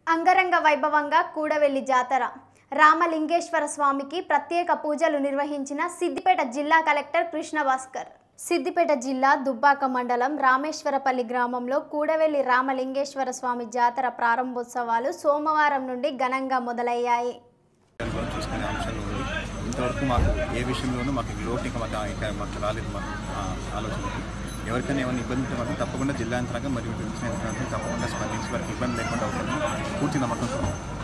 అంగరంగ వైభవంగా కూడవెల్లి జాతర రామలింగేశ్వర స్వామికి ప్రత్యేక పూజలు నిర్వహించిన సిద్దిపేట జిల్లా కలెక్టర్ కృష్ణ భాస్కర్ సిద్దిపేట జిల్లా దుబ్బాక మండలం రామేశ్వరపల్లి గ్రామంలో కూడవెల్లి రామలింగేశ్వర స్వామి జాతర ప్రారంభోత్సవాలు సోమవారం నుండి ఘనంగా మొదలయ్యాయి కూడా చూసుకునే అంశాలు ఉంది ఇంతవరకు మాకు ఏ విషయంలోనూ మాకు లోటు ఇంకా మాకు ఇంకా మాకు రాలేదు మాకు ఆ ఆలోచనకి ఎవరికైనా ఏమైనా ఇబ్బంది ఉంటే మాత్రం తప్పకుండా జిల్లా యంత్రాంగం మరియు తెలిసిన యంత్రాంగం తప్పకుండా స్పందించి వారికి ఇబ్బంది లేకుండా అవుతుందని పూర్తి నమ్మకంతో ఉన్నాం.